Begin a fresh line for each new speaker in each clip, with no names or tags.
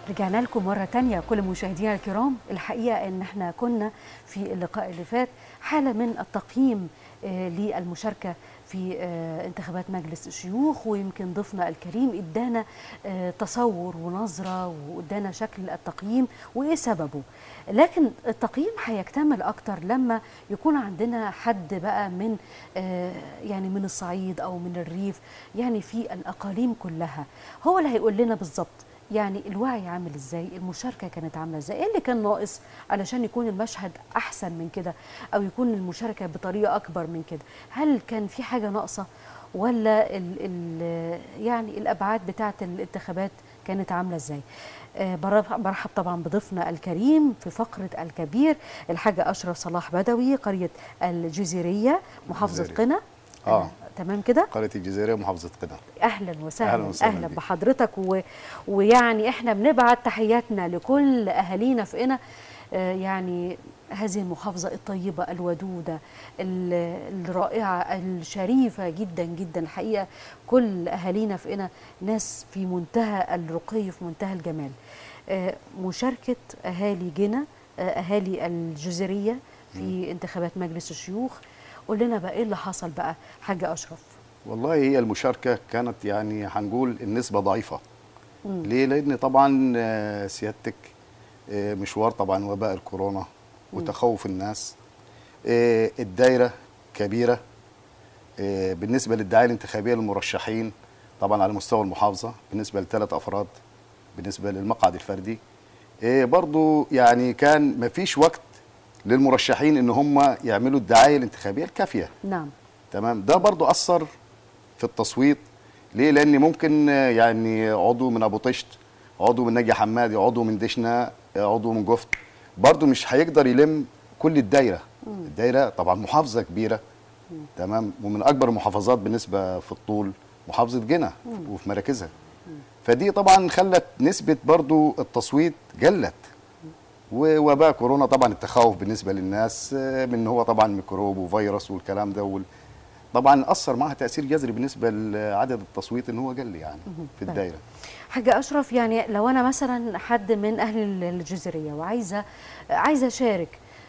رجعنا لكم مرة تانية كل مشاهدينا الكرام الحقيقة ان احنا كنا في اللقاء اللي فات حالة من التقييم آه، للمشاركة في آه، انتخابات مجلس الشيوخ ويمكن ضيفنا الكريم ادانا آه، تصور ونظرة وادانا شكل التقييم وايه سببه لكن التقييم هيكتمل اكتر لما يكون عندنا حد بقى من آه، يعني من الصعيد او من الريف يعني في الاقاليم كلها هو اللي هيقول لنا بالظبط يعني الوعي عامل ازاي المشاركه كانت عامله ازاي ايه اللي كان ناقص علشان يكون المشهد احسن من كده او يكون المشاركه بطريقه اكبر من كده هل كان في حاجه ناقصه ولا ال ال يعني الابعاد بتاعه الانتخابات كانت عامله ازاي آه، برحب برحب طبعا بضيفنا الكريم في فقره الكبير الحاج اشرف صلاح بدوي قريه الجزيريه محافظه
الجزيرية.
قنا
آه.
تمام كده
قرية الجزيرة محافظة قنا
اهلا وسهلا
أهلاً
اهلا,
وسهلاً
أهلا
بيك.
بحضرتك و... ويعني احنا بنبعت تحياتنا لكل اهالينا في قنا آه، يعني هذه المحافظة الطيبة الودودة ال- الرائعة الشريفة جدا جدا الحقيقة كل أهالينا في قنا ناس في منتهى الرقي في منتهى الجمال آه، مشاركة أهالي جنة آه، أهالي الجزيرية في انتخابات مجلس الشيوخ قول لنا بقى إيه اللي حصل بقى حاج أشرف
والله هي المشاركة كانت يعني هنقول النسبة ضعيفة ليه؟ لأن طبعا آه، سيادتك آه، مشوار طبعا وباء الكورونا وتخوف الناس آه، الدايرة كبيرة آه، بالنسبة للدعاية الانتخابية للمرشحين طبعا على مستوى المحافظة بالنسبة لثلاث أفراد بالنسبة للمقعد الفردي آه، برضو يعني كان مفيش وقت للمرشحين ان هم يعملوا الدعايه الانتخابيه الكافيه
نعم
تمام ده برضو اثر في التصويت ليه لان ممكن آه، يعني عضو من ابو طشت عضو من نجي حمادي عضو من دشنا آه، عضو من جفت برضو مش هيقدر يلم كل الدايره الدايره طبعا محافظه كبيره تمام ومن اكبر المحافظات بالنسبه في الطول محافظه جنة وفي مراكزها فدي طبعا خلت نسبه برضو التصويت قلت ووباء كورونا طبعا التخوف بالنسبه للناس آه، من هو طبعا ميكروب وفيروس والكلام ده وال... طبعا اثر معها تاثير جذري بالنسبه لعدد التصويت ان هو قل يعني في
طيب.
الدايره
حاج اشرف يعني لو انا مثلا حد من اهل الجزيريه وعايزه عايزه اشارك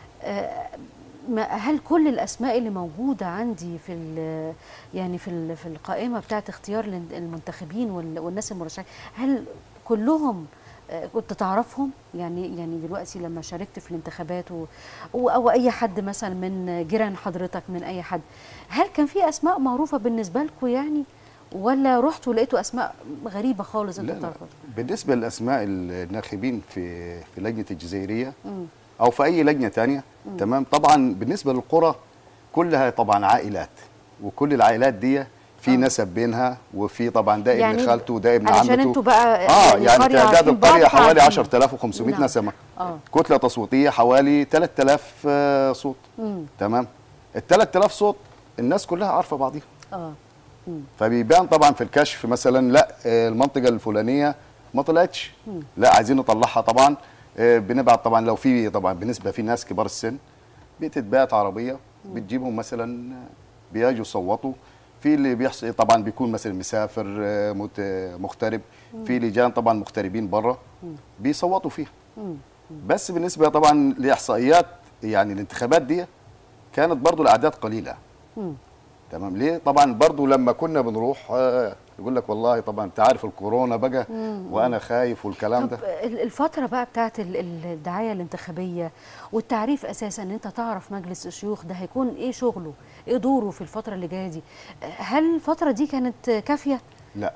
آه، ما- هل كل الاسماء اللي موجوده عندي في ال- يعني في ال- في القائمه بتاعه اختيار الان- المنتخبين وال- والناس المرشحين هل كلهم آه، كنت تعرفهم يعني يعني دلوقتي لما شاركت في الانتخابات و و- او اي حد مثلا من جيران حضرتك من اي حد هل كان في اسماء معروفه بالنسبه لكم يعني ولا رحتوا لقيتوا اسماء غريبه خالص
لا
انتوا
لا
بتعرفوها
بالنسبه لاسماء الناخبين في في لجنه الجزائريه
مم.
او في اي لجنه تانية تمام طبعا بالنسبه للقرى كلها طبعا عائلات وكل العائلات دي في
آه.
نسب بينها وفي طبعا ده ابن
يعني
خالته وده ابن
علشان
عمته
انتوا بقى
اه
يعني
يعني
قرية
تعداد
عارفين بعض
القريه حوالي
فعارفين.
10500
نعم.
نسمه
اه
كتله تصويتيه حوالي 3000 آه، صوت
مم.
تمام ال 3000 صوت الناس كلها عارفه بعضيها
اه مم.
فبيبان طبعا في الكشف مثلا لا آه، المنطقه الفلانيه ما طلعتش لا عايزين نطلعها طبعا آه، بنبعت طبعا لو في طبعا بالنسبه في ناس كبار السن بتتبعت عربيه بتجيبهم مثلا آه، بيجوا يصوتوا في اللي بيحصل طبعا بيكون مثلا مسافر آه، مت- آه، مغترب في لجان طبعا مغتربين بره بيصوتوا فيها
مم.
بس بالنسبه طبعا لاحصائيات يعني الانتخابات دي كانت برضو الاعداد قليله
مم.
تمام ليه طبعا برضو لما كنا بنروح آه، يقول لك والله طبعا انت عارف الكورونا بقى وانا خايف والكلام
طب
ده
ال- الفترة بقى بتاعت ال- ال- الدعاية الانتخابية والتعريف أساسا إن أنت تعرف مجلس الشيوخ ده هيكون إيه شغله؟ إيه دوره في الفترة اللي جاية دي؟ هل الفترة دي كانت كافية؟
لا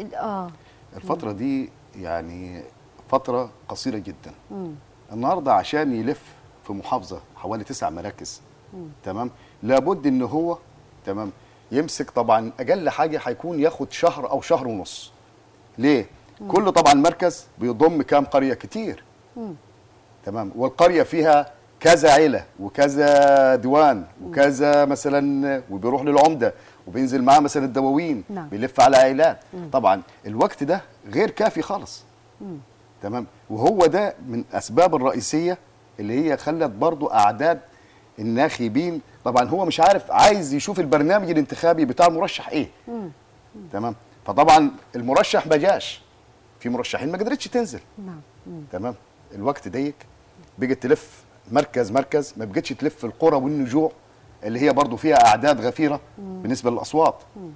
آه
الفتره دي يعني فتره قصيره جدا
مم.
النهارده عشان يلف في محافظه حوالي تسع مراكز تمام لابد ان هو تمام يمسك طبعا اقل حاجه هيكون ياخد شهر او شهر ونص ليه كل طبعا مركز بيضم كام قريه كتير
مم.
تمام والقريه فيها كذا عيله وكذا ديوان وكذا مثلا وبيروح للعمده وبينزل معاه مثلا الدواوين
نعم.
بيلف على عائلات طبعا الوقت ده غير كافي خالص
مم.
تمام وهو ده من اسباب الرئيسيه اللي هي خلت برضو اعداد الناخبين طبعا هو مش عارف عايز يشوف البرنامج الانتخابي بتاع المرشح ايه
مم.
تمام فطبعا المرشح ما جاش في مرشحين ما قدرتش تنزل
نعم مم.
تمام الوقت ضيق بقت تلف مركز مركز ما بقتش تلف القرى والنجوع اللي هي برضو فيها اعداد غفيره بالنسبه للاصوات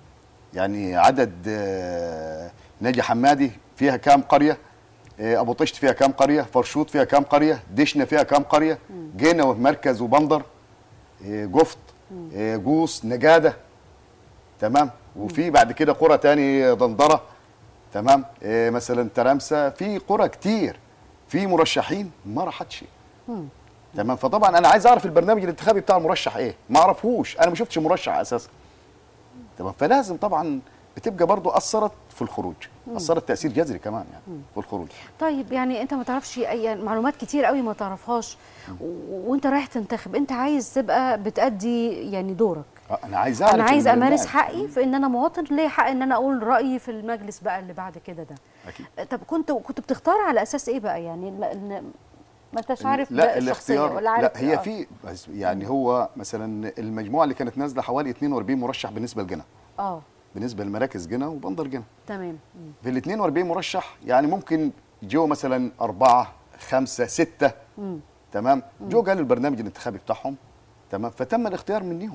يعني عدد آه، ناجي حمادي فيها كام قريه آه، ابو طشت فيها كام قريه فرشوط فيها كام قريه دشنا فيها كام قريه جينا ومركز وبندر آه، جفت آه، جوس نجاده تمام وفي بعد كده قرى تاني دندره تمام إيه مثلا ترامسه في قرى كتير في مرشحين ما راحتش تمام فطبعا انا عايز اعرف البرنامج الانتخابي بتاع المرشح ايه ما اعرفهوش انا ما شفتش مرشح اساسا تمام فلازم طبعا بتبقى برضو اثرت في الخروج اثرت تاثير جذري كمان يعني في الخروج
طيب يعني انت ما تعرفش اي معلومات كتير قوي ما تعرفهاش و- وانت رايح تنتخب انت عايز تبقى بتأدي يعني دورك
آه، انا عايز اعرف
انا عايز
ال-
امارس
الناس.
حقي في ان انا مواطن ليا حق ان انا اقول رايي في المجلس بقى اللي بعد كده ده
اكيد
طب كنت كنت بتختار على اساس ايه بقى يعني ما, إن- ما انتش عارف
لا
ده الشخصيه
الاختيار
ولا عارف
لا هي
آه.
في بس يعني هو مثلا المجموعه اللي كانت نازله حوالي 42 مرشح بالنسبه لجنة
اه
بالنسبه لمراكز جنة وبندر جنة
تمام مم.
في ال 42 مرشح يعني ممكن جو مثلا أربعة خمسة ستة
مم.
تمام جو قالوا البرنامج الانتخابي بتاعهم تمام فتم الاختيار منهم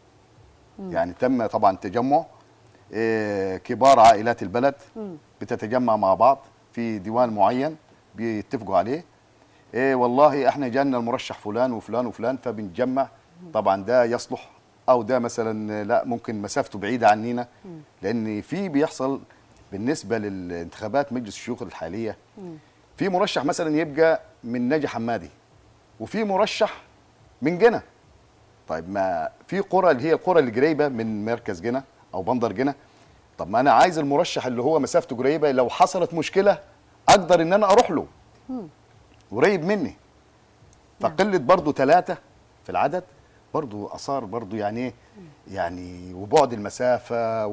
يعني تم طبعا تجمع إيه، كبار عائلات البلد
مم.
بتتجمع مع بعض في ديوان معين بيتفقوا عليه إيه والله احنا جانا المرشح فلان وفلان وفلان فبنجمع طبعا ده يصلح او ده مثلا لا ممكن مسافته بعيده عنينا لان في بيحصل بالنسبه للانتخابات مجلس الشيوخ الحاليه في مرشح مثلا يبقى من ناجي حمادي وفي مرشح من جنة طيب ما في قرى اللي هي القرى اللي قريبه من مركز جنة او بندر جنة طب ما انا عايز المرشح اللي هو مسافته قريبه لو حصلت مشكله اقدر ان انا اروح له قريب مني فقله برضو ثلاثه في العدد برضو اثار برضو يعني ايه يعني وبعد المسافه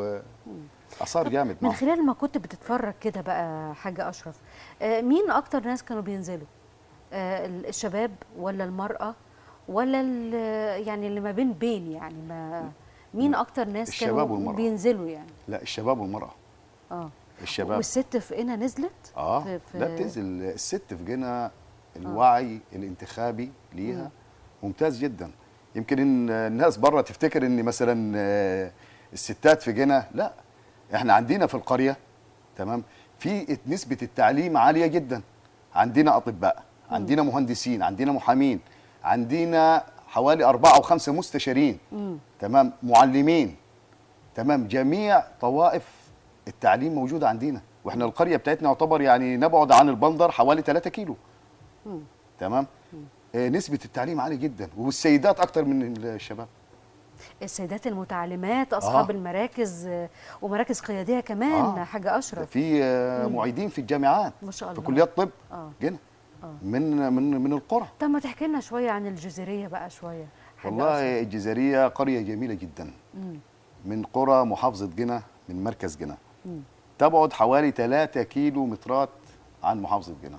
واثار جامد
من
معه.
خلال ما كنت بتتفرج كده بقى حاجه اشرف آه، مين اكتر ناس كانوا بينزلوا آه، الشباب ولا المراه ولا ال- يعني اللي ما بين بين يعني ما مين اكتر ناس
الشباب
كانوا
والمرأة.
بينزلوا يعني
لا الشباب والمراه
اه
الشباب
والست في هنا نزلت
اه
في في
لا بتنزل الست في جنة الوعي الانتخابي ليها ممتاز جدا يمكن ان الناس بره تفتكر ان مثلا آه، الستات في جنة لا احنا عندنا في القريه تمام في نسبه التعليم عاليه جدا عندنا اطباء عندنا مهندسين عندنا محامين عندنا حوالي أربعة أو خمسة مستشارين
مم.
تمام معلمين تمام جميع طوائف التعليم موجودة عندنا واحنا القرية بتاعتنا يعتبر يعني نبعد عن البندر حوالي 3 كيلو
مم.
تمام آه، نسبة التعليم عالية جدا والسيدات أكتر من الشباب
السيدات المتعلمات اصحاب
آه.
المراكز آه، ومراكز قياديه كمان
آه.
حاجه
ده
اشرف
في آه،
مم.
معيدين في الجامعات
ما شاء
في
الله
كليات طب
اه
جنة
آه.
من من من القرى
طب ما تحكي لنا شويه عن الجزيريه بقى شويه حاجة أشرف.
والله الجزيرية قرية جميلة جدا
مم.
من قرى محافظة جنة من مركز جنة
مم.
تبعد حوالي 3 كيلو مترات عن محافظة جنة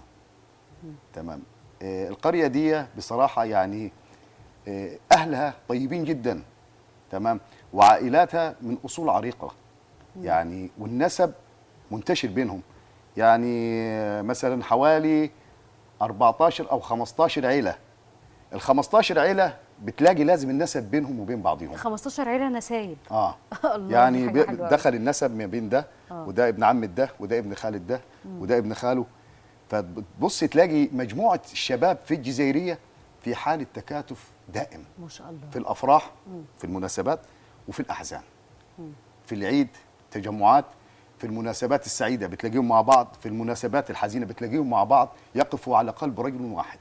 تمام آه، القرية دي بصراحة يعني آه، أهلها طيبين جدا تمام وعائلاتها من أصول عريقة يعني والنسب منتشر بينهم يعني آه، مثلا حوالي 14 أو 15 عيلة ال 15 عيلة بتلاقي لازم النسب بينهم وبين بعضهم
15 عيله نسايب
اه
الله
يعني
دي حاجة
بي-
حلوة أوي.
دخل النسب ما بين ده
آه.
وده ابن عم ده وده ابن خالد ده وده ابن خاله فتبص تلاقي مجموعه الشباب في الجزيريه في حاله تكاتف دائم
ما شاء الله
في الافراح في المناسبات وفي الاحزان في العيد تجمعات في المناسبات السعيده بتلاقيهم مع بعض في المناسبات الحزينه بتلاقيهم مع بعض يقفوا على قلب رجل واحد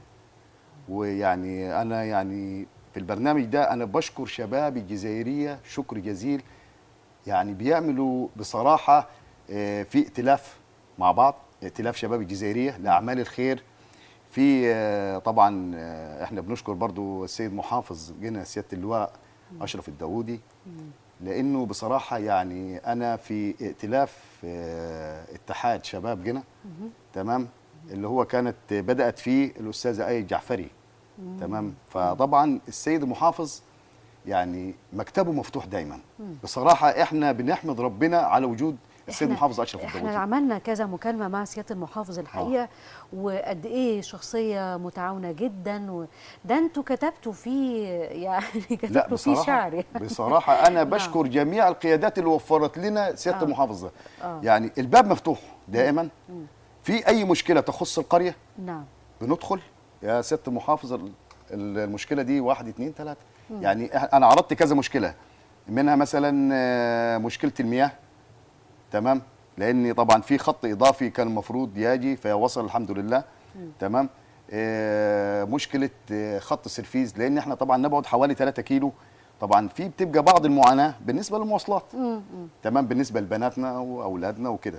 ويعني انا يعني في البرنامج ده انا بشكر شباب الجزائريه شكر جزيل يعني بيعملوا بصراحه آه، في ائتلاف مع بعض ائتلاف شباب الجزائريه لاعمال الخير في آه، طبعا آه، احنا بنشكر برضو السيد محافظ جنة سياده اللواء اشرف الداوودي لانه بصراحه يعني انا في ائتلاف آه، اتحاد شباب جنة تمام اللي هو كانت بدات فيه الاستاذه ايه جعفري تمام فطبعا السيد المحافظ يعني مكتبه مفتوح دايما بصراحه احنا بنحمد ربنا على وجود السيد
إحنا-
محافظ اشرف
احنا
الدوجي
عملنا كذا مكالمه مع سياده المحافظ الحقيقه وقد ايه شخصيه متعاونه جدا و... ده انتوا كتبتوا فيه يعني
لا
كتبتوا فيه
بصراحه
شعر يعني.
بصراحه انا بشكر جميع القيادات اللي وفرت لنا سياده
آه.
المحافظ ده
آه.
يعني الباب مفتوح دائما في اي مشكله تخص القريه
نعم
بندخل يا سياده المحافظ ال- ال- المشكله دي واحد اتنين تلاته يعني إح- انا عرضت كذا مشكله منها مثلا آه، مشكله المياه تمام لان طبعا في خط اضافي كان المفروض يجي فوصل الحمد لله تمام آه، مشكله آه، خط سرفيز لان احنا طبعا نبعد حوالي 3 كيلو طبعا في بتبقى بعض المعاناه بالنسبه للمواصلات تمام بالنسبه لبناتنا واولادنا وكده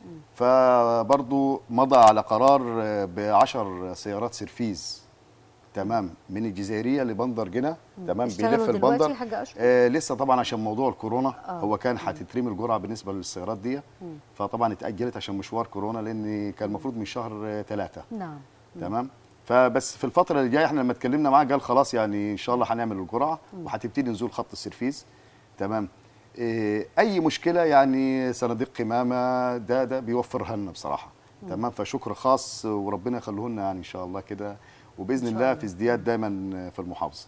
فبرضو مضى على قرار ب 10 سيارات سرفيز تمام من الجزائريه لبندر جنة تمام
اشتغلوا
بيلف
دلوقتي
البندر
حاجة أشرف؟
آه لسه طبعا عشان موضوع الكورونا
آه.
هو كان هتترمي الجرعه بالنسبه للسيارات دي فطبعا اتاجلت عشان مشوار كورونا لان كان المفروض من شهر ثلاثة
نعم
تمام فبس في الفتره اللي جايه احنا لما اتكلمنا معاه قال خلاص يعني ان شاء الله هنعمل الجرعه وهتبتدي نزول خط السرفيز تمام إيه اي مشكله يعني صناديق قمامه ده ده بيوفرها لنا بصراحه تمام فشكر خاص وربنا يخليه لنا يعني ان شاء الله كده وباذن
إن شاء
الله
الله.
في ازدياد دايما في المحافظه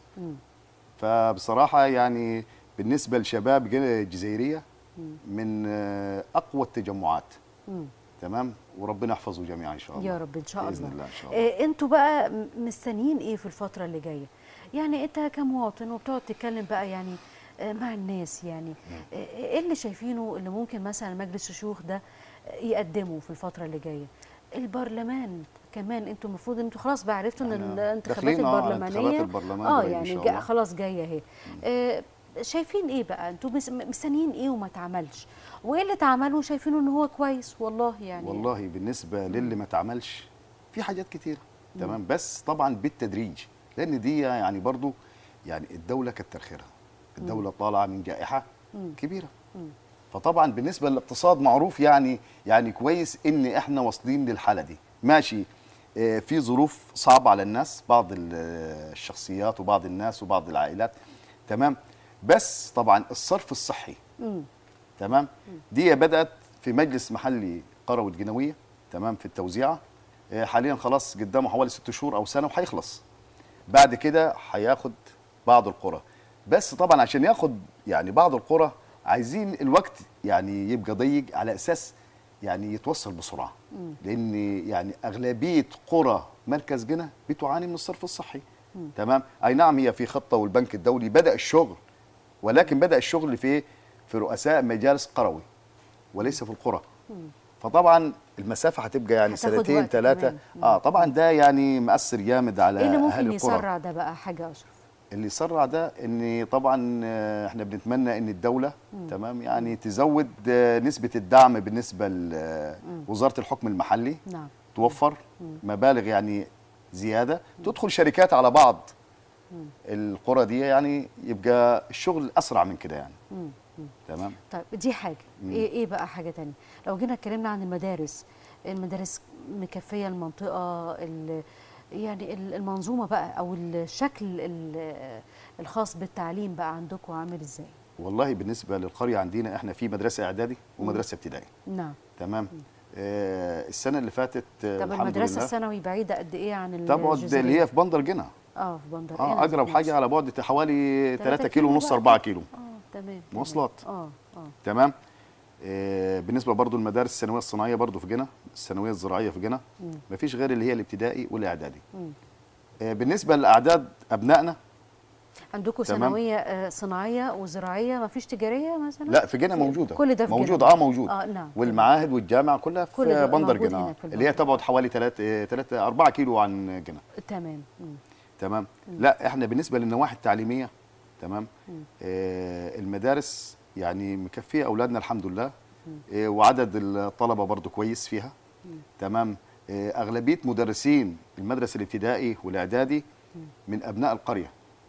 فبصراحه يعني بالنسبه لشباب جن- الجزائريه من آه، اقوى التجمعات
مم.
تمام وربنا يحفظه جميعا ان شاء الله
يا رب ان شاء
باذن
الله
الله ان شاء الله
إيه انتوا بقى م- مستنيين ايه في الفتره اللي جايه يعني انت كمواطن وبتقعد تتكلم بقى يعني آه، مع الناس يعني آه، ايه اللي شايفينه اللي ممكن مثلا مجلس الشيوخ ده آه، يقدمه في الفتره اللي جايه البرلمان كمان انتوا المفروض انتوا خلاص بقى عرفتوا ان
احنا
الانتخابات
داخلين، آه،
البرلمانيه
انتخابات البرلمان
اه
قريب إن
يعني
شاء
جا
الله.
خلاص جايه اهي آه، شايفين ايه بقى انتوا مس- مستنيين ايه وما اتعملش وايه اللي اتعمل وشايفينه ان هو كويس والله يعني
والله بالنسبه للي ما اتعملش في حاجات كتير تمام بس طبعا بالتدريج لان دي يعني برضو يعني الدوله كتر خيرها الدوله طالعه من جائحه كبيره فطبعا بالنسبه للاقتصاد معروف يعني يعني كويس ان احنا واصلين للحاله دي ماشي آه، في ظروف صعبه على الناس بعض ال- آه، الشخصيات وبعض الناس وبعض العائلات تمام بس طبعا الصرف الصحي
مم.
تمام دي بدات في مجلس محلي قروي الجنويه تمام في التوزيعه آه، حاليا خلاص قدامه حوالي ست شهور او سنه وهيخلص بعد كده هياخد بعض القرى بس طبعا عشان ياخد يعني بعض القرى عايزين الوقت يعني يبقى ضيق على اساس يعني يتوصل بسرعه لان يعني اغلبيه قرى مركز جنة بتعاني من الصرف الصحي تمام اي نعم هي في خطه والبنك الدولي بدا الشغل ولكن بدا الشغل في في رؤساء مجالس قروي وليس في القرى فطبعا المسافه هتبقى يعني
هتاخد
سنتين
وقت
ثلاثه
كمان.
اه طبعا ده يعني مؤثر جامد على
ايه اللي
اهل
ممكن
القرى
يسرع ده بقى حاجه اشرف
اللي يسرع ده ان طبعا آه، احنا بنتمنى ان الدوله تمام يعني تزود آه، نسبه الدعم بالنسبه لوزاره الحكم المحلي
نعم
توفر مبالغ يعني زياده تدخل شركات على بعض القرى دي يعني يبقى الشغل اسرع من كده يعني
مم. مم.
تمام
طيب دي حاجه ايه ايه بقى حاجه تانية لو جينا اتكلمنا عن المدارس المدارس مكفيه المنطقه ال- يعني ال- المنظومه بقى او الشكل ال- الخاص بالتعليم بقى عندكم عامل ازاي
والله بالنسبه للقريه عندنا احنا في مدرسه اعدادي ومدرسه ابتدائي
نعم
تمام آه السنه اللي فاتت آه
طب
الحمد
المدرسه
لله
الثانوي بعيده قد ايه عن
تبعد
الجزائر؟
اللي هي في بندر جنة
اه في بندر
اه
هنا
اقرب
في
حاجه
مصر.
على بعد حوالي 3
تلاتة
كيلو ونص
بقى
4
كده.
كيلو
اه تمام تمام.
مواصلات.
اه اه
تمام آه بالنسبه برضو المدارس الثانويه الصناعيه برضو في جنة الثانويه الزراعيه في جنة مفيش غير اللي هي الابتدائي والاعدادي
مم.
آه بالنسبه لاعداد ابنائنا
عندكم
تمام.
ثانويه آه، صناعيه وزراعيه ما فيش تجاريه مثلا
لا في جنة موجوده
كل ده في
موجود
جنة.
اه موجود
اه نعم
والمعاهد والجامعه كلها
كل ده
في بندر
موجود
جنة
هناك في
اللي هي
البندر.
تبعد حوالي 3 3 4 كيلو عن جنة
تمام مم.
تمام لا احنا بالنسبه للنواحي التعليميه تمام آه المدارس يعني مكفيه اولادنا الحمد لله آه وعدد الطلبه برضو كويس فيها تمام آه اغلبيه مدرسين المدرسه الابتدائي والاعدادي من ابناء القريه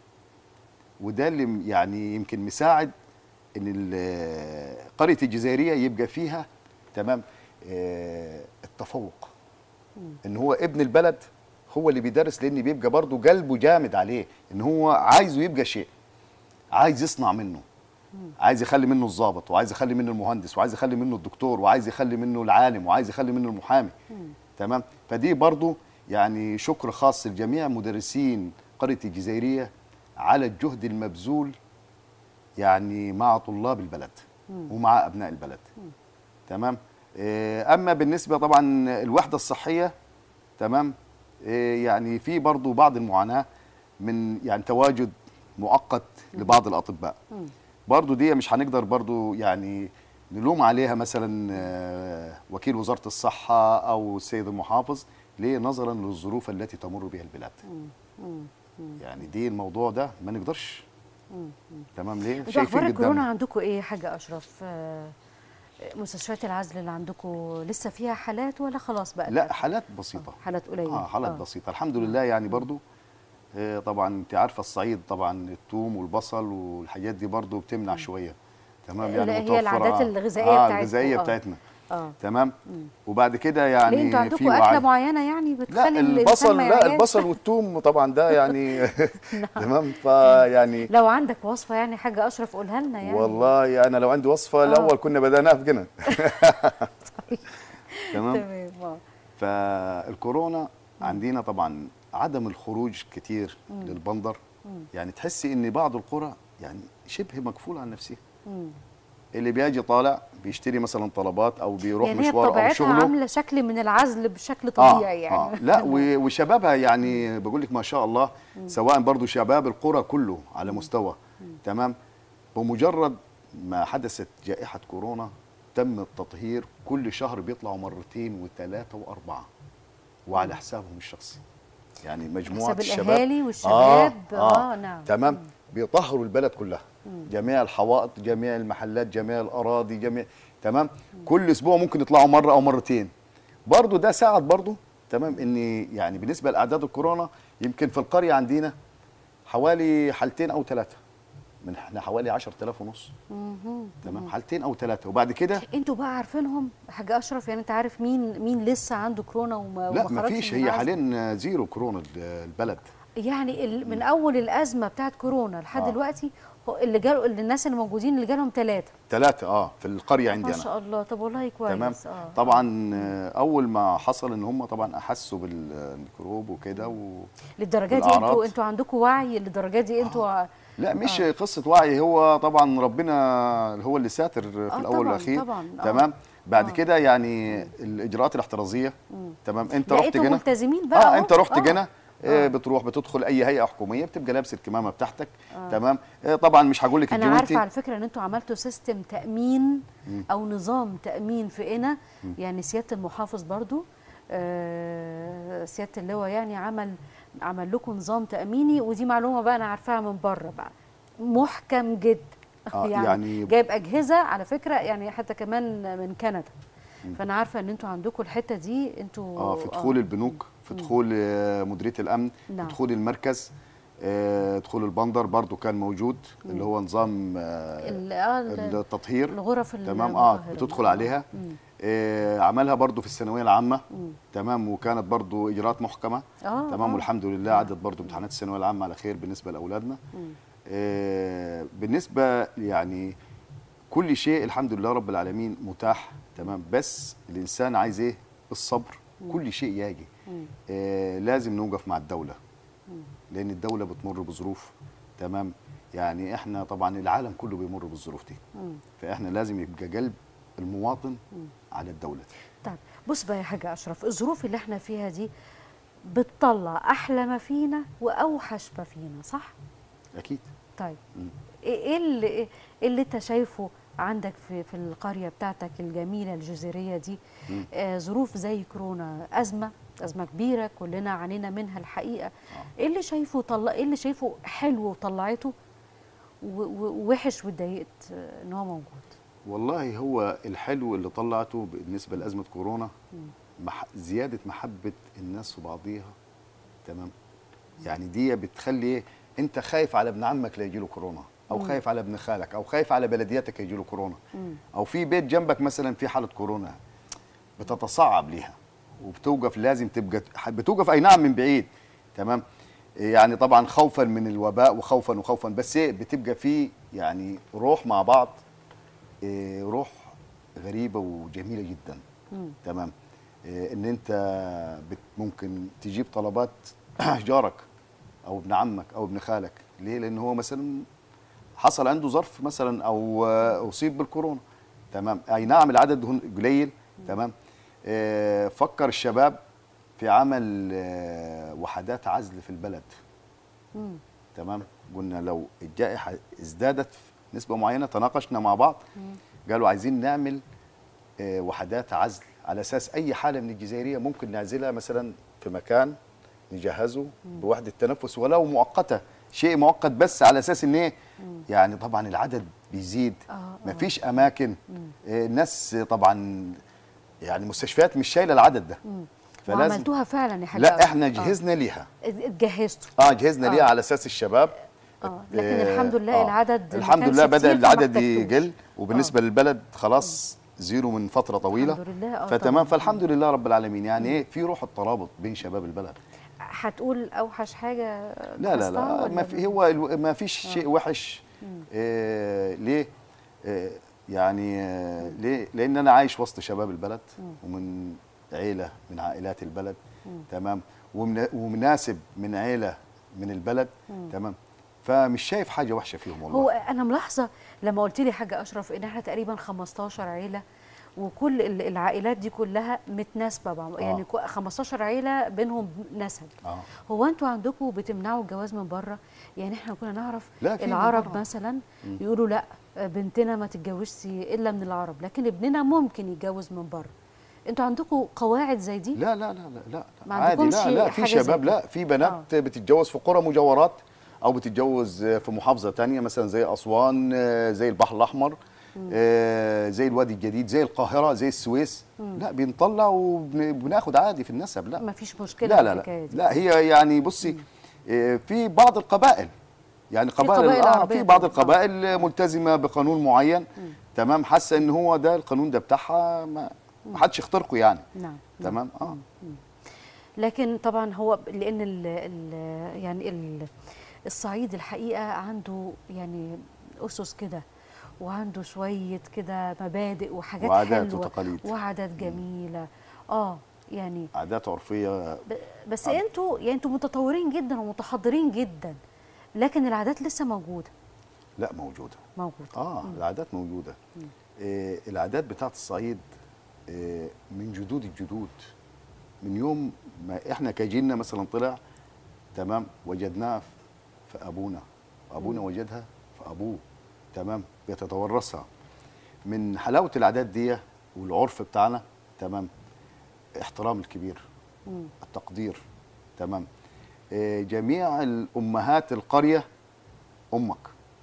وده اللي م- يعني يمكن مساعد ان ال- قريه الجزائريه يبقى فيها تمام آه التفوق ان هو ابن البلد هو اللي بيدرس لان بيبقى برضه قلبه جامد عليه ان هو عايزه يبقى شيء عايز يصنع منه عايز يخلي منه الضابط وعايز يخلي منه المهندس وعايز يخلي منه الدكتور وعايز يخلي منه العالم وعايز يخلي منه المحامي تمام فدي برضو يعني شكر خاص لجميع مدرسين قريه الجزائريه على الجهد المبذول يعني مع طلاب البلد ومع ابناء البلد تمام آه، اما بالنسبه طبعا الوحده الصحيه تمام آه، يعني في برضو بعض المعاناه من يعني تواجد مؤقت لبعض الاطباء برضو دي مش هنقدر برضو يعني نلوم عليها مثلا آه، وكيل وزاره الصحه او السيد المحافظ ليه نظرا للظروف التي تمر بها البلاد يعني دي الموضوع ده ما نقدرش تمام ليه
انتوا اخبار
قدامنا.
الكورونا عندكم ايه يا حاج اشرف آه، مستشفيات العزل اللي عندكم لسه فيها حالات ولا خلاص بقى
لا حالات بسيطه
حالات قليله
اه حالات بسيطه الحمد لله يعني برضو آه طبعا انت عارفه الصعيد طبعا الثوم والبصل والحاجات دي برضو بتمنع شويه تمام
اللي هي
متوفرة.
العادات الغذائية
آه
بتاعتكم.
الغذائيه
آه.
بتاعتنا
اه
تمام وبعد كده يعني
ليه انتوا
في
عندكم
وعي.
اكله معينه يعني
لا
بتخلي الانسان
البصل
ما
لا
يعياش؟
البصل والثوم طبعا ده يعني تمام فيعني
لو عندك وصفه يعني حاجه اشرف قولها لنا يعني
والله انا لو عندي وصفه الاول كنا بدأناها في جنة تمام
تمام آه.
فالكورونا عندنا طبعا عدم الخروج كتير للبندر يعني تحسي ان بعض القرى يعني شبه مقفوله عن نفسها
مم.
اللي بيجي طالع بيشتري مثلا طلبات او بيروح
يعني هي
مشوار او
بطبيعتها
شغله
عامله شكل من العزل بشكل طبيعي يعني
لا و- وشبابها يعني بقول لك ما شاء الله سواء برضو شباب القرى كله على مستوى تمام بمجرد ما حدثت جائحة كورونا تم التطهير كل شهر بيطلعوا مرتين وثلاثة وأربعة وعلى حسابهم الشخصي يعني مجموعة
حساب
الشباب
الأهالي والشباب. آه، نعم.
تمام بيطهروا البلد كلها جميع الحوائط جميع المحلات جميع الأراضي جميع تمام كل أسبوع ممكن يطلعوا مرة أو مرتين برضو ده ساعد برضو تمام ان يعني بالنسبه لاعداد الكورونا يمكن في القريه عندنا حوالي حالتين او ثلاثه من احنا حوالي 10000 ونص
مهم.
تمام حالتين او ثلاثه وبعد كده
انتوا بقى عارفينهم حاج اشرف يعني انت عارف مين مين لسه عنده كورونا وما
لا
وما
ما
خرجش
فيش
من
هي
العزل؟
حاليا زيرو كورونا ال- البلد
يعني ال- من اول الازمه بتاعت كورونا لحد
آه.
دلوقتي هو اللي جال اللي الناس اللي موجودين اللي جالهم ثلاثه
ثلاثه اه في القريه عندي
ما
انا
شاء الله طب والله كويس
تمام
اه
طبعا آه، اول ما حصل ان هم طبعا احسوا بالميكروب وكده و...
للدرجه دي
والأعراض.
انتوا انتوا عندكم وعي للدرجه دي انتوا
لا مش آه. قصه وعي هو طبعا ربنا هو اللي ساتر في
آه
الاول
طبعاً،
والاخير
طبعاً، آه.
تمام بعد
آه.
كده يعني الاجراءات الاحترازيه تمام انت رحت
لقيتوا
جنة
ملتزمين بقى
اه
أهو.
انت رحت
آه.
جنة آه. بتروح بتدخل اي هيئه حكوميه بتبقى لابس الكمامه بتاعتك آه. تمام آه طبعا مش هقول لك
انا
الجوانتي.
عارفه على فكره ان انتوا عملتوا سيستم تامين او نظام تامين في قنا يعني سياده المحافظ برضو آه سياده اللواء يعني عمل عمل لكم نظام تاميني ودي معلومه بقى انا عارفاها من بره بقى محكم جدا
آه،
يعني,
يعني-
جايب اجهزه على فكره يعني حتى كمان من كندا فانا عارفه ان انتوا عندكم الحته دي انتوا
اه في دخول البنوك في دخول آه، مديريه الامن
نعم.
في دخول المركز آه، دخول البندر برضو كان موجود اللي هو نظام آه،
ال- آه، ال-
التطهير
الغرف
تمام اه
المطهرة.
بتدخل عليها آه عملها برضو في الثانويه العامه تمام وكانت برضو اجراءات محكمه
آه،
تمام
آه.
والحمد لله عدت برضو امتحانات الثانويه العامه على خير بالنسبه لاولادنا آه بالنسبه يعني كل شيء الحمد لله رب العالمين متاح تمام بس الانسان عايز ايه الصبر كل شيء يجي آه لازم نوقف مع الدوله لان الدوله بتمر بظروف تمام يعني احنا طبعا العالم كله بيمر بالظروف دي فاحنا لازم يبقى قلب المواطن على الدوله
طيب بص بقى يا حاجة أشرف الظروف اللي احنا فيها دي بتطلع أحلى ما فينا وأوحش ما فينا صح؟
اكيد
طيب إيه إيه اللي, إيه اللي أنت شايفه عندك في, في القرية بتاعتك الجميلة الجزيرية دي آه ظروف زي كورونا أزمة أزمة كبيرة كلنا عانينا منها الحقيقة إيه اللي شايفه طلع إيه اللي شايفه حلو وطلعته و- و- ووحش واتضايقت آه، إن هو موجود
والله هو الحلو اللي طلعته بالنسبه لازمه كورونا مح زياده محبه الناس في بعضيها تمام يعني دي بتخلي إيه؟ انت خايف على ابن عمك لا يجي له كورونا او خايف على ابن خالك او خايف على بلدياتك يجي له كورونا او في بيت جنبك مثلا في حاله كورونا بتتصعب ليها وبتوقف لازم تبقى بتوقف اي نعم من بعيد تمام يعني طبعا خوفا من الوباء وخوفا وخوفا بس ايه بتبقى في يعني روح مع بعض إيه روح غريبه وجميله جدا
مم.
تمام إيه ان انت بت ممكن تجيب طلبات جارك او ابن عمك او ابن خالك ليه لان هو مثلا حصل عنده ظرف مثلا او آه، اصيب بالكورونا تمام اي نعم العدد هن- قليل تمام آه، فكر الشباب في عمل آه، وحدات عزل في البلد
مم.
تمام قلنا لو الجائحه ازدادت في نسبه معينه تناقشنا مع بعض قالوا عايزين نعمل آه، وحدات عزل على اساس اي حاله من الجزائريه ممكن نعزلها مثلا في مكان نجهزه بوحده تنفس ولو مؤقته شيء مؤقت بس على اساس ان ايه يعني طبعا العدد بيزيد
آه، آه.
مفيش اماكن آه، الناس طبعا يعني مستشفيات مش شايله العدد ده
وعملتوها فعلا يا حاج
لا
أبو.
احنا جهزنا ليها
آه. اتجهزتوا
اه جهزنا
آه.
ليها على اساس الشباب
اه لكن
آه،
الحمد لله
آه.
العدد ما
الحمد
كانش
لله بدا
كتير فما
العدد
احتجتوش.
يقل وبالنسبه للبلد خلاص زيرو من فتره طويله
الحمد لله، آه
فتمام
طبعاً.
فالحمد لله رب العالمين يعني ايه في روح الترابط بين شباب البلد
هتقول اوحش حاجه
لا لا
لاحظتها
لا
ولا
ما في هو الو- ما فيش شيء وحش آه ليه آه يعني آه ليه لان انا عايش وسط شباب البلد ومن عيله من عائلات البلد تمام ومن ومناسب من عيله من البلد تمام فمش شايف حاجه وحشه فيهم والله
هو انا ملاحظه لما قلت لي حاجه اشرف ان احنا تقريبا 15 عيله وكل ال- العائلات دي كلها متناسبه بعض يعني كو- 15 عيله بينهم نسب
آه.
هو انتوا عندكم بتمنعوا الجواز من بره يعني احنا كنا نعرف
لا، في من
العرب
بره.
مثلا يقولوا لا بنتنا ما تتجوزش الا من العرب لكن ابننا ممكن يتجوز من بره انتوا عندكم قواعد زي دي
لا لا لا لا لا
ما
عادي
عندكمش
لا لا في
حاجة زي
شباب
كده؟
لا في بنات بتتجوز في قرى مجاورات او بتتجوز في محافظه تانية مثلا زي اسوان آه، زي البحر الاحمر آه، زي الوادي الجديد زي القاهره زي السويس لا بنطلع وبناخد عادي في النسب لا
ما فيش مشكله
لا
في
لا
الحكايه
لا
دي
لا هي يعني بصي آه، في بعض القبائل يعني قبائل
قبائل
آه
عربية
في بعض
طبعاً.
القبائل ملتزمه بقانون معين تمام حاسه ان هو ده القانون ده بتاعها ما ما حدش يخترقه يعني
نعم
تمام اه
لكن طبعا هو لان ال ال يعني ال الصعيد الحقيقه عنده يعني اسس كده وعنده شويه كده مبادئ وحاجات
وعادات
حلوه
وتقاليد.
وعادات جميله اه يعني
عادات عرفيه
ب- بس انتوا يعني انتوا متطورين جدا ومتحضرين جدا لكن العادات لسه موجوده
لا موجوده
موجوده
اه العادات موجوده آه العادات بتاعت الصعيد آه من جدود الجدود من يوم ما احنا كجيلنا مثلا طلع تمام وجدناها في ابونا ابونا وجدها في ابوه تمام بيتتورثها من حلاوه العادات دي والعرف بتاعنا تمام احترام الكبير التقدير تمام آه جميع الامهات القريه امك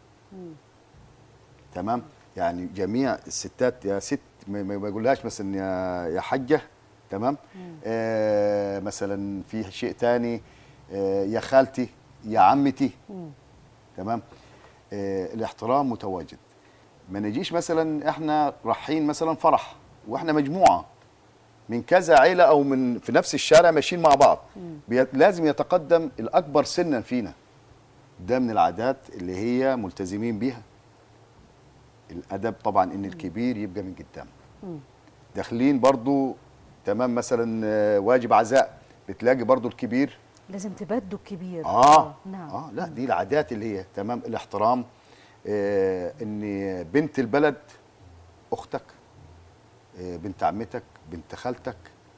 تمام يعني جميع الستات يا ست ما ما بقولهاش مثلا يا يا حجه تمام آه مثلا في شيء تاني آه يا خالتي يا عمتي تمام آه الاحترام متواجد ما نجيش مثلا احنا رايحين مثلا فرح واحنا مجموعه من كذا عيله او من في نفس الشارع ماشيين مع بعض بي- لازم يتقدم الاكبر سنا فينا ده من العادات اللي هي ملتزمين بيها الادب طبعا ان الكبير يبقى من قدام داخلين برضو تمام مثلا آه، واجب عزاء بتلاقي برضو الكبير
لازم تبدوا الكبير
اه
نعم
اه لا دي العادات اللي هي تمام الاحترام آه ان بنت البلد اختك آه بنت عمتك بنت خالتك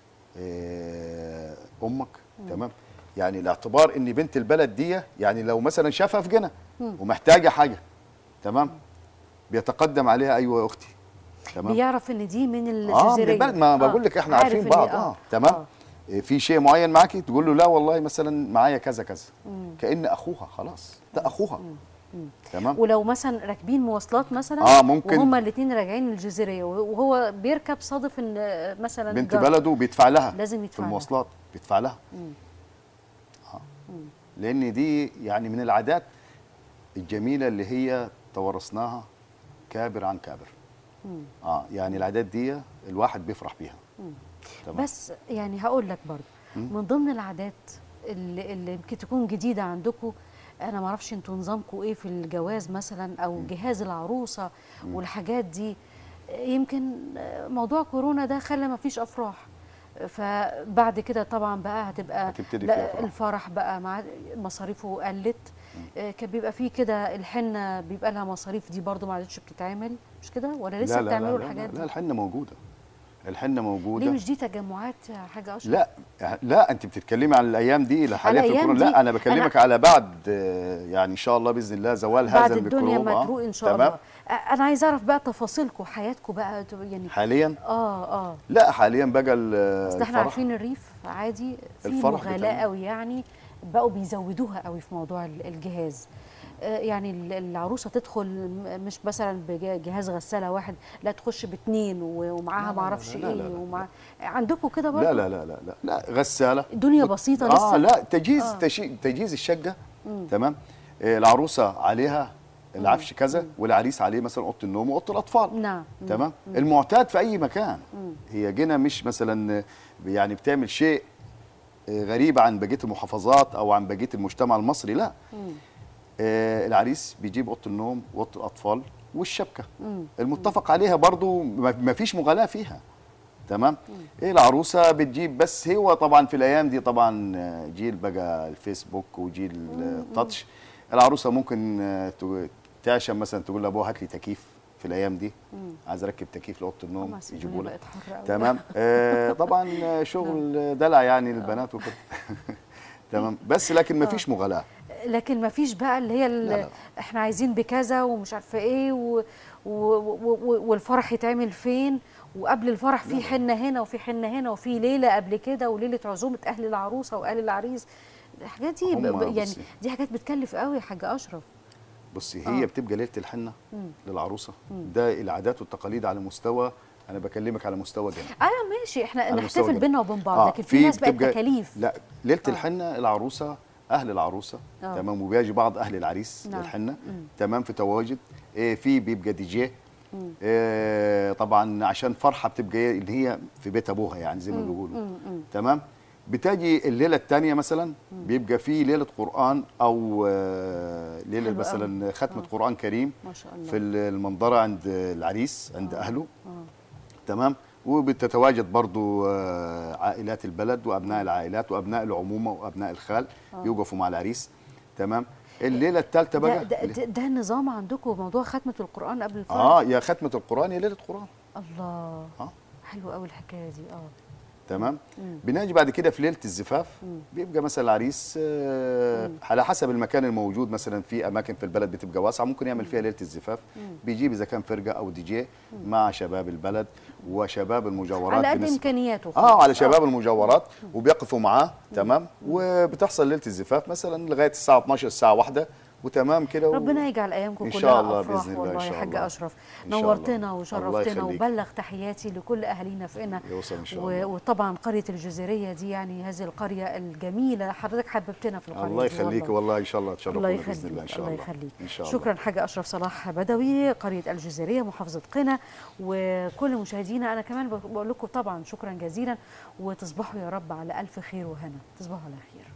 آه امك تمام يعني الاعتبار ان بنت البلد دي يعني لو مثلا شافها في جنة ومحتاجه حاجه تمام بيتقدم عليها ايوه يا اختي تمام
بيعرف ان دي من
اه من
الجزيريه
البلد ما بقول لك احنا
عارف
عارفين
إن-
بعض اه تمام إيه، في شيء معين معاكي تقول له لا والله مثلا معايا كذا كذا كأن اخوها خلاص ده اخوها تمام
ولو مثلا راكبين مواصلات مثلا
آه، ممكن.
وهما الاثنين راجعين الجزيريه وهو بيركب صادف ان آه، مثلا
بنت
جار.
بلده بيدفع لها
لازم
في
يدفع لها.
المواصلات بيدفع لها آه. لان دي يعني من العادات الجميله اللي هي تورثناها كابر عن كابر اه يعني العادات دي الواحد بيفرح بيها تمام
بس يعني هقول لك برضه من ضمن العادات اللي, اللي يمكن تكون جديده عندكم انا ما اعرفش انتوا نظامكم ايه في الجواز مثلا او جهاز العروسه والحاجات دي يمكن موضوع كورونا ده خلى ما فيش افراح فبعد كده طبعا بقى هتبقى
هتبتدي
لا
في أفراح.
الفرح بقى مع مصاريفه قلت آه، كان بيبقى فيه كده الحنه بيبقى لها مصاريف دي برضو ما عادتش بتتعمل مش كده ولا لسه
لا لا
بتعملوا
لا لا,
الحاجات
لا,
دي
الحنه موجوده الحنه موجوده
ليه مش دي تجمعات يا حاجه اشرف
لا لا انت بتتكلمي عن الايام دي اللي حاليا في
الأيام
الكورونا
دي
لا انا بكلمك على بعد آه، يعني ان شاء الله باذن الله زوال
بعد
هذا
الدنيا
الميكروب
ما
آه،
تروق ان شاء
تمام؟
الله آه، انا عايزه اعرف بقى تفاصيلكم حياتكم بقى ت- يعني
حاليا
اه اه
لا حاليا بقى ال-
اصل احنا
الفرح
عارفين الريف عادي في
الفرح
مغالاة
بتاعنا.
قوي يعني بقوا بيزودوها قوي في موضوع ال- الجهاز آه، يعني ال- العروسه تدخل م- مش مثلا بجهاز غساله واحد لا تخش باثنين و- ومعاها
لا، لا،
ما اعرفش
لا، لا،
ايه
لا، لا.
ومع عندكم كده برضه
لا لا لا لا لا, لا غساله
الدنيا بسيطه لسه
اه لا تجهيز
آه.
تشي- تجهيز الشقه تمام آه العروسه عليها العفش كذا والعريس عليه مثلا اوضه النوم واوضه الاطفال
نعم
تمام المعتاد في اي مكان هي جينا مش مثلا يعني بتعمل شيء غريب عن بقيه المحافظات او عن بقيه المجتمع المصري لا آه العريس بيجيب اوضه النوم واوضه الاطفال والشبكه المتفق عليها برضو ما ما فيش مغالاه فيها تمام ايه العروسه بتجيب بس هو طبعا في الايام دي طبعا آه، جيل بقى الفيسبوك وجيل التاتش العروسه ممكن آه، تو- تعشم مثلا تقول لابوها هات لي تكييف في الايام دي عايز اركب تكييف لاوضه النوم
طبعاً الدنيا
يجيبوا لك
بقت حر قوي.
تمام آه طبعا آه، شغل دلع يعني للبنات وكده تمام بس لكن ما فيش مغالاه
لكن ما فيش بقى اللي هي ال-
لا، لا.
احنا عايزين بكذا ومش عارفه ايه و و و و والفرح يتعمل فين وقبل الفرح في حنه هنا وفي حنه هنا وفي ليله قبل كده وليله عزومه اهل العروسه واهل العريس الحاجات دي ب-
هم
ب- يعني
بصي.
دي حاجات بتكلف قوي يا حاج اشرف
بصي هي
آه.
بتبقى ليله الحنه للعروسه ده العادات والتقاليد على مستوى انا بكلمك على مستوى جنة
ايوه ماشي احنا
على مستوى
نحتفل
جنة.
بينا وبين بعض
آه،
لكن في ناس بقت
بتبقى-
تكاليف
لا ليله
آه.
الحنه العروسه اهل العروسه
آه.
تمام وبيجي بعض اهل العريس
نعم.
للحنه تمام في تواجد إيه في بيبقى دي جي إيه طبعا عشان فرحه بتبقى إيه اللي هي في بيت ابوها يعني زي ما بيقولوا تمام بتجي الليله الثانيه مثلا بيبقى في ليله قران او آه، ليله
حلو
مثلا ختمه قران كريم
ما شاء الله
في المنظره عند العريس عند اهله
آه.
تمام وبتتواجد برضو آه، عائلات البلد وابناء العائلات وابناء العمومه وابناء الخال يوقفوا مع العريس تمام الليله الثالثه
ده,
بقى
ده, ده, ده النظام عندكم موضوع ختمه القران قبل الفرح
اه يا ختمه القران يا ليله قران
الله
اه
حلو قوي الحكايه دي اه
تمام
مم.
بنيجي بعد كده في ليله الزفاف بيبقى مثلا العريس آه على حسب المكان الموجود مثلا في اماكن في البلد بتبقى واسعه ممكن يعمل فيها ليله الزفاف بيجيب اذا كان فرقه او دي جي مع شباب البلد وشباب المجاورات
على قد
بالنسبة-
امكانياته
اه على شباب المجاورات وبيقفوا معاه تمام وبتحصل ليله الزفاف مثلا لغايه الساعه 12 الساعه 1 وتمام كده و-
ربنا يجعل ايامكم
إن
كلها
شاء الله
افراح
بإذن الله،
والله
إن
يا
شاء
حاج
الله.
اشرف
إن شاء
نورتنا
الله.
وشرفتنا
الله يخليك.
وبلغ تحياتي لكل اهالينا في قنا
يوصل ان شاء
و-
الله
وطبعا قريه الجزيريه دي يعني هذه القريه الجميله حضرتك حببتنا في القريه
الله
دي
يخليك
والله.
والله ان شاء الله
الله
تشرفونا
يخليك
باذن الله ان شاء
الله
الله
يخليك
ان شاء الله
شكرا حاج اشرف صلاح بدوي قريه الجزيريه محافظه قنا وكل مشاهدينا انا كمان بقول لكم طبعا شكرا جزيلا وتصبحوا يا رب على الف خير وهنا تصبحوا على خير